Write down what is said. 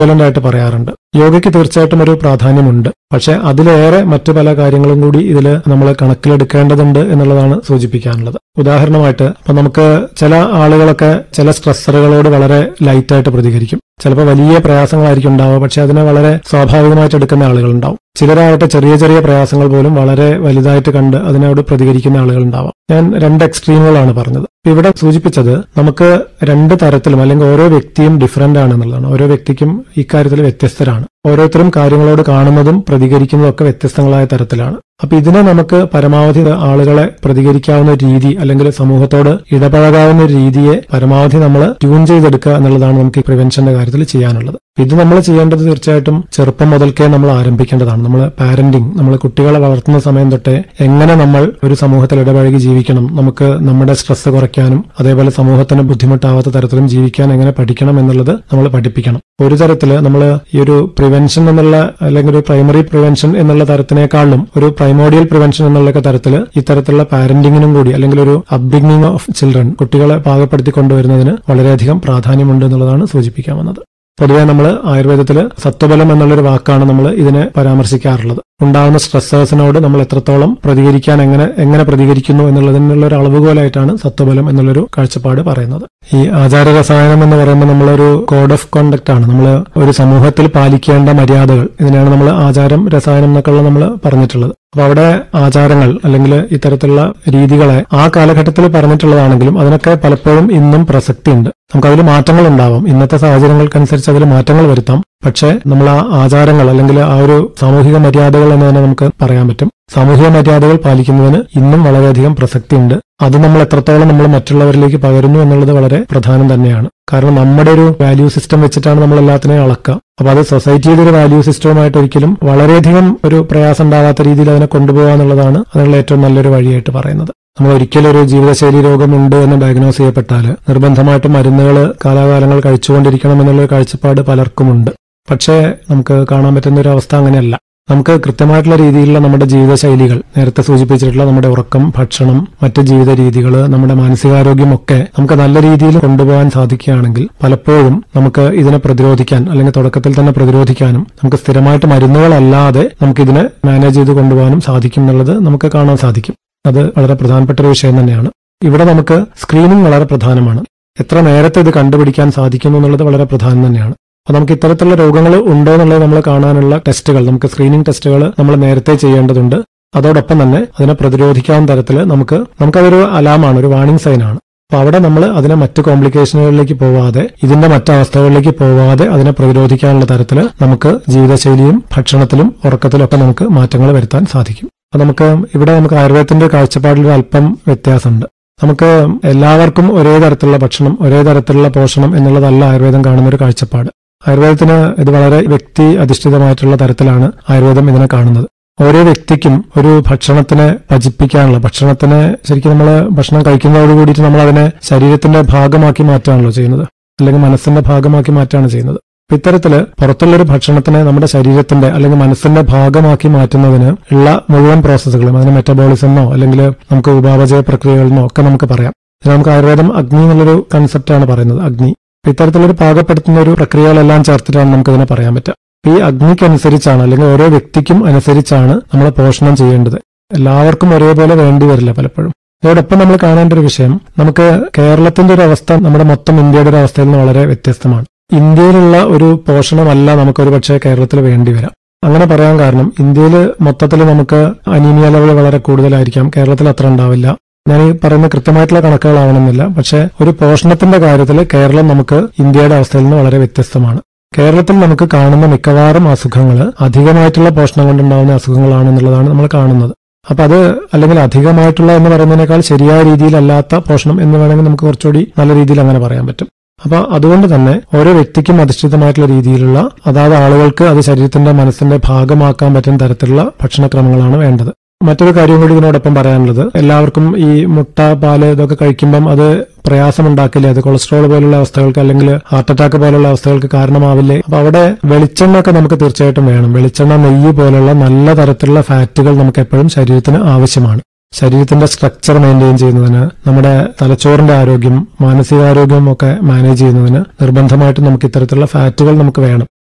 violent ആയിട്ട് പറയാറുണ്ട് യോഗയ്ക്ക് തീർച്ചയായിട്ടും ഒരു പ്രാധാന്യമുണ്ട് പക്ഷെ അതിലേറെ മറ്റു പല കാര്യങ്ങളും കൂടി ഇതിൽ നമ്മൾ കണക്കിലെടുക്കേണ്ടതുണ്ട് എന്നുള്ളതാണ് സൂചിപ്പിക്കാനുള്ളത് ഉദാഹരണമായിട്ട് ഇപ്പൊ നമുക്ക് ചില ആളുകളൊക്കെ ചില സ്ട്രെസ്സറുകളോട് വളരെ ലൈറ്റായിട്ട് പ്രതികരിക്കും ചിലപ്പോൾ വലിയ പ്രയാസങ്ങളായിരിക്കും ഉണ്ടാവുക പക്ഷെ അതിനെ വളരെ സ്വാഭാവികമായിട്ട് എടുക്കുന്ന ആളുകളുണ്ടാവും ചിലരാവട്ടെ ചെറിയ ചെറിയ പ്രയാസങ്ങൾ പോലും വളരെ വലുതായിട്ട് കണ്ട് അതിനോട് പ്രതികരിക്കുന്ന ആളുകൾ ഉണ്ടാവാം ഞാൻ രണ്ട് എക്സ്ട്രീമുകളാണ് പറഞ്ഞത് ഇവിടെ സൂചിപ്പിച്ചത് നമുക്ക് രണ്ട് തരത്തിലും അല്ലെങ്കിൽ ഓരോ വ്യക്തിയും ഡിഫറന്റ് ആണ് എന്നുള്ളതാണ് ഓരോ വ്യക്തിക്കും ഇക്കാര്യത്തിൽ വ്യത്യസ്തരാണ് ഓരോരുത്തരും കാര്യങ്ങളോട് കാണുന്നതും പ്രതികരിക്കുന്നതും ഒക്കെ വ്യത്യസ്തങ്ങളായ തരത്തിലാണ് അപ്പൊ ഇതിനെ നമുക്ക് പരമാവധി ആളുകളെ പ്രതികരിക്കാവുന്ന രീതി അല്ലെങ്കിൽ സമൂഹത്തോട് ഇടപഴകാവുന്ന ഒരു രീതിയെ പരമാവധി നമ്മൾ ട്യൂൺ ചെയ്തെടുക്കുക എന്നുള്ളതാണ് നമുക്ക് ഈ പ്രിവെൻഷന്റെ കാര്യത്തിൽ ചെയ്യാനുള്ളത് ഇത് നമ്മൾ ചെയ്യേണ്ടത് തീർച്ചയായിട്ടും ചെറുപ്പം മുതൽക്കേ നമ്മൾ ആരംഭിക്കേണ്ടതാണ് നമ്മൾ പാരന്റിങ് നമ്മൾ കുട്ടികളെ വളർത്തുന്ന സമയം തൊട്ടേ എങ്ങനെ നമ്മൾ ഒരു സമൂഹത്തിൽ ഇടപഴകി ജീവിക്കണം നമുക്ക് നമ്മുടെ സ്ട്രെസ് കുറയ്ക്കാനും അതേപോലെ സമൂഹത്തിന് ബുദ്ധിമുട്ടാവാത്ത തരത്തിലും ജീവിക്കാൻ എങ്ങനെ പഠിക്കണം എന്നുള്ളത് നമ്മൾ പഠിപ്പിക്കണം ഒരു തരത്തില് നമ്മൾ ഈ ഒരു പ്രിവെൻഷൻ എന്നുള്ള അല്ലെങ്കിൽ ഒരു പ്രൈമറി പ്രിവെൻഷൻ എന്നുള്ള തരത്തിനേക്കാളും ഒരു പ്രൈമോഡിയൽ പ്രിവെൻഷൻ എന്നുള്ള തരത്തിൽ ഇത്തരത്തിലുള്ള പാരന്റിങ്ങിനും കൂടി അല്ലെങ്കിൽ ഒരു അപ്ബിഗ്നിങ് ഓഫ് ചിൽഡ്രൻ കുട്ടികളെ പാകപ്പെടുത്തി കൊണ്ടുവരുന്നതിന് വളരെയധികം പ്രാധാന്യമുണ്ട് എന്നുള്ളതാണ് സൂചിപ്പിക്കാൻ വന്നത് പൊതുവെ നമ്മൾ ആയുർവേദത്തിൽ സത്വബലം എന്നുള്ളൊരു വാക്കാണ് നമ്മൾ ഇതിനെ പരാമർശിക്കാറുള്ളത് ഉണ്ടാകുന്ന സ്ട്രെസ്സേഴ്സിനോട് നമ്മൾ എത്രത്തോളം പ്രതികരിക്കാൻ എങ്ങനെ എങ്ങനെ പ്രതികരിക്കുന്നു എന്നുള്ളതിനുള്ള ഒരു അളവുകോലായിട്ടാണ് സത്വബലം എന്നുള്ളൊരു കാഴ്ചപ്പാട് പറയുന്നത് ഈ ആചാര രസായനം എന്ന് പറയുമ്പോൾ നമ്മളൊരു കോഡ് ഓഫ് കോണ്ടക്ട് ആണ് നമ്മൾ ഒരു സമൂഹത്തിൽ പാലിക്കേണ്ട മര്യാദകൾ ഇതിനാണ് നമ്മൾ ആചാരം രസായനം എന്നൊക്കെയുള്ള നമ്മൾ പറഞ്ഞിട്ടുള്ളത് അപ്പൊ അവിടെ ആചാരങ്ങൾ അല്ലെങ്കിൽ ഇത്തരത്തിലുള്ള രീതികളെ ആ കാലഘട്ടത്തിൽ പറഞ്ഞിട്ടുള്ളതാണെങ്കിലും അതിനൊക്കെ പലപ്പോഴും ഇന്നും പ്രസക്തിയുണ്ട് നമുക്ക് അതിൽ മാറ്റങ്ങൾ ഉണ്ടാവാം ഇന്നത്തെ സാഹചര്യങ്ങൾക്കനുസരിച്ച് അതിൽ മാറ്റങ്ങൾ വരുത്താം പക്ഷേ നമ്മൾ ആ ആചാരങ്ങൾ അല്ലെങ്കിൽ ആ ഒരു സാമൂഹിക മര്യാദകൾ എന്ന് തന്നെ നമുക്ക് പറയാൻ പറ്റും സാമൂഹിക മര്യാദകൾ പാലിക്കുന്നതിന് ഇന്നും വളരെയധികം പ്രസക്തിയുണ്ട് അത് നമ്മൾ എത്രത്തോളം നമ്മൾ മറ്റുള്ളവരിലേക്ക് പകരുന്നു എന്നുള്ളത് വളരെ പ്രധാനം തന്നെയാണ് കാരണം നമ്മുടെ ഒരു വാല്യൂ സിസ്റ്റം വെച്ചിട്ടാണ് നമ്മൾ എല്ലാത്തിനെയും അളക്കുക അപ്പൊ അത് സൊസൈറ്റിയുടെ ഒരു വാല്യൂ സിസ്റ്റവുമായിട്ട് ഒരിക്കലും വളരെയധികം ഒരു പ്രയാസം ഉണ്ടാകാത്ത രീതിയിൽ അതിനെ കൊണ്ടുപോകുക എന്നുള്ളതാണ് അതിനുള്ള ഏറ്റവും നല്ലൊരു വഴിയായിട്ട് പറയുന്നത് നമ്മൾ ഒരിക്കലും ഒരു ജീവിതശൈലി രോഗമുണ്ട് എന്ന് ഡയഗ്നോസ് ചെയ്യപ്പെട്ടാൽ നിർബന്ധമായിട്ടും മരുന്നുകൾ കാലാകാലങ്ങൾ കഴിച്ചുകൊണ്ടിരിക്കണം എന്നുള്ള ഒരു കാഴ്ചപ്പാട് പലർക്കുമുണ്ട് പക്ഷേ നമുക്ക് കാണാൻ പറ്റുന്ന ഒരു അവസ്ഥ അങ്ങനെയല്ല നമുക്ക് കൃത്യമായിട്ടുള്ള രീതിയിലുള്ള നമ്മുടെ ജീവിതശൈലികൾ നേരത്തെ സൂചിപ്പിച്ചിട്ടുള്ള നമ്മുടെ ഉറക്കം ഭക്ഷണം മറ്റ് ജീവിത രീതികൾ നമ്മുടെ മാനസികാരോഗ്യം ഒക്കെ നമുക്ക് നല്ല രീതിയിൽ കൊണ്ടുപോകാൻ സാധിക്കുകയാണെങ്കിൽ പലപ്പോഴും നമുക്ക് ഇതിനെ പ്രതിരോധിക്കാൻ അല്ലെങ്കിൽ തുടക്കത്തിൽ തന്നെ പ്രതിരോധിക്കാനും നമുക്ക് സ്ഥിരമായിട്ട് മരുന്നുകളല്ലാതെ നമുക്ക് ഇതിനെ മാനേജ് ചെയ്ത് കൊണ്ടുപോകാനും സാധിക്കും എന്നുള്ളത് നമുക്ക് കാണാൻ സാധിക്കും അത് വളരെ പ്രധാനപ്പെട്ട ഒരു വിഷയം തന്നെയാണ് ഇവിടെ നമുക്ക് സ്ക്രീനിങ് വളരെ പ്രധാനമാണ് എത്ര നേരത്തെ ഇത് കണ്ടുപിടിക്കാൻ സാധിക്കുന്നു എന്നുള്ളത് വളരെ പ്രധാനം തന്നെയാണ് അപ്പൊ നമുക്ക് ഇത്തരത്തിലുള്ള രോഗങ്ങൾ ഉണ്ടോ എന്നുള്ളത് നമ്മൾ കാണാനുള്ള ടെസ്റ്റുകൾ നമുക്ക് സ്ക്രീനിങ് ടെസ്റ്റുകൾ നമ്മൾ നേരത്തെ ചെയ്യേണ്ടതുണ്ട് അതോടൊപ്പം തന്നെ അതിനെ പ്രതിരോധിക്കാവുന്ന തരത്തിൽ നമുക്ക് നമുക്കതൊരു അലാമാണ് ഒരു വാണിംഗ് സൈനാണ് അപ്പൊ അവിടെ നമ്മൾ അതിനെ മറ്റ് കോംപ്ലിക്കേഷനുകളിലേക്ക് പോവാതെ ഇതിന്റെ മറ്റവസ്ഥകളിലേക്ക് പോവാതെ അതിനെ പ്രതിരോധിക്കാനുള്ള തരത്തിൽ നമുക്ക് ജീവിതശൈലിയും ഭക്ഷണത്തിലും ഉറക്കത്തിലും ഒക്കെ നമുക്ക് മാറ്റങ്ങൾ വരുത്താൻ സാധിക്കും അപ്പൊ നമുക്ക് ഇവിടെ നമുക്ക് ആയുർവേദത്തിന്റെ കാഴ്ചപ്പാടിൽ ഒരു അല്പം വ്യത്യാസമുണ്ട് നമുക്ക് എല്ലാവർക്കും ഒരേ തരത്തിലുള്ള ഭക്ഷണം ഒരേ തരത്തിലുള്ള പോഷണം എന്നുള്ളതല്ല ആയുർവേദം കാണുന്ന ഒരു കാഴ്ചപ്പാട് ആയുർവേദത്തിന് ഇത് വളരെ വ്യക്തി അധിഷ്ഠിതമായിട്ടുള്ള തരത്തിലാണ് ആയുർവേദം ഇതിനെ കാണുന്നത് ഓരോ വ്യക്തിക്കും ഒരു ഭക്ഷണത്തിനെ പചിപ്പിക്കാനുള്ള ഭക്ഷണത്തിനെ ശരിക്കും നമ്മൾ ഭക്ഷണം കഴിക്കുന്നതോട് കൂടിയിട്ട് നമ്മൾ അതിനെ ശരീരത്തിന്റെ ഭാഗമാക്കി മാറ്റുകയാണല്ലോ ചെയ്യുന്നത് അല്ലെങ്കിൽ മനസ്സിന്റെ ഭാഗമാക്കി മാറ്റുകയാണ് ചെയ്യുന്നത് അപ്പൊ ഇത്തരത്തില് പുറത്തുള്ളൊരു ഭക്ഷണത്തിനെ നമ്മുടെ ശരീരത്തിന്റെ അല്ലെങ്കിൽ മനസ്സിന്റെ ഭാഗമാക്കി മാറ്റുന്നതിന് ഉള്ള മുഴുവൻ പ്രോസസ്സുകളും അതിന് മെറ്റബോളിസമോ അല്ലെങ്കിൽ നമുക്ക് ഉപാപചയ പ്രക്രിയകളെന്നോ ഒക്കെ നമുക്ക് പറയാം ഇതിന് നമുക്ക് ആയുർവേദം അഗ്നി എന്നുള്ളൊരു കൺസെപ്റ്റാണ് പറയുന്നത് അഗ്നി അപ്പൊ ഇത്തരത്തിലൊരു പാകപ്പെടുത്തുന്ന ഒരു പ്രക്രിയകളെല്ലാം ചേർത്തിട്ടാണ് നമുക്ക് ഇതിനെ പറയാൻ പറ്റുക അപ്പൊ ഈ അഗ്നിക്കനുസരിച്ചാണ് അല്ലെങ്കിൽ ഓരോ വ്യക്തിക്കും അനുസരിച്ചാണ് നമ്മൾ പോഷണം ചെയ്യേണ്ടത് എല്ലാവർക്കും ഒരേപോലെ വേണ്ടി വരില്ല പലപ്പോഴും ഇതോടൊപ്പം നമ്മൾ കാണേണ്ട ഒരു വിഷയം നമുക്ക് കേരളത്തിന്റെ ഒരു അവസ്ഥ നമ്മുടെ മൊത്തം ഇന്ത്യയുടെ ഒരു അവസ്ഥയിൽ നിന്ന് വളരെ വ്യത്യസ്തമാണ് ഇന്ത്യയിലുള്ള ഒരു പോഷണമല്ല നമുക്കൊരു പക്ഷേ കേരളത്തിൽ വേണ്ടി വരാം അങ്ങനെ പറയാൻ കാരണം ഇന്ത്യയിൽ മൊത്തത്തിൽ നമുക്ക് അനീമിയ ലെവൽ വളരെ കൂടുതലായിരിക്കാം കേരളത്തിൽ അത്ര ഉണ്ടാവില്ല ഞാൻ ഈ പറയുന്ന കൃത്യമായിട്ടുള്ള കണക്കുകളാവണമെന്നില്ല പക്ഷെ ഒരു പോഷണത്തിന്റെ കാര്യത്തിൽ കേരളം നമുക്ക് ഇന്ത്യയുടെ അവസ്ഥയിൽ നിന്ന് വളരെ വ്യത്യസ്തമാണ് കേരളത്തിൽ നമുക്ക് കാണുന്ന മിക്കവാറും അസുഖങ്ങൾ അധികമായിട്ടുള്ള പോഷണം കൊണ്ടുണ്ടാകുന്ന അസുഖങ്ങളാണെന്നുള്ളതാണ് നമ്മൾ കാണുന്നത് അപ്പൊ അത് അല്ലെങ്കിൽ അധികമായിട്ടുള്ള എന്ന് പറയുന്നതിനേക്കാൾ ശരിയായ രീതിയിലല്ലാത്ത പോഷണം എന്ന് വേണമെങ്കിൽ നമുക്ക് കുറച്ചുകൂടി നല്ല രീതിയിൽ അങ്ങനെ പറയാൻ പറ്റും അപ്പൊ അതുകൊണ്ട് തന്നെ ഓരോ വ്യക്തിക്കും അധിഷ്ഠിതമായിട്ടുള്ള രീതിയിലുള്ള അതാത് ആളുകൾക്ക് അത് ശരീരത്തിന്റെ മനസ്സിന്റെ ഭാഗമാക്കാൻ പറ്റുന്ന തരത്തിലുള്ള ഭക്ഷണക്രമങ്ങളാണ് വേണ്ടത് മറ്റൊരു കാര്യം കൂടി ഇതിനോടൊപ്പം പറയാനുള്ളത് എല്ലാവർക്കും ഈ മുട്ട പാല് ഇതൊക്കെ കഴിക്കുമ്പം അത് പ്രയാസമുണ്ടാക്കില്ലേ അത് കൊളസ്ട്രോൾ പോലുള്ള അവസ്ഥകൾക്ക് അല്ലെങ്കിൽ ഹാർട്ട് അറ്റാക്ക് പോലുള്ള അവസ്ഥകൾക്ക് കാരണമാവില്ലേ അപ്പൊ അവിടെ വെളിച്ചെണ്ണ ഒക്കെ നമുക്ക് തീർച്ചയായിട്ടും വേണം വെളിച്ചെണ്ണ നെയ്യ് പോലുള്ള നല്ല തരത്തിലുള്ള ഫാറ്റുകൾ നമുക്ക് എപ്പോഴും ശരീരത്തിന് ആവശ്യമാണ് ശരീരത്തിന്റെ സ്ട്രക്ചർ മെയിൻറ്റെയിൻ ചെയ്യുന്നതിന് നമ്മുടെ തലച്ചോറിന്റെ ആരോഗ്യം മാനസികാരോഗ്യം ഒക്കെ മാനേജ് ചെയ്യുന്നതിന് നിർബന്ധമായിട്ടും നമുക്ക് ഇത്തരത്തിലുള്ള ഫാറ്റുകൾ നമുക്ക് വേണം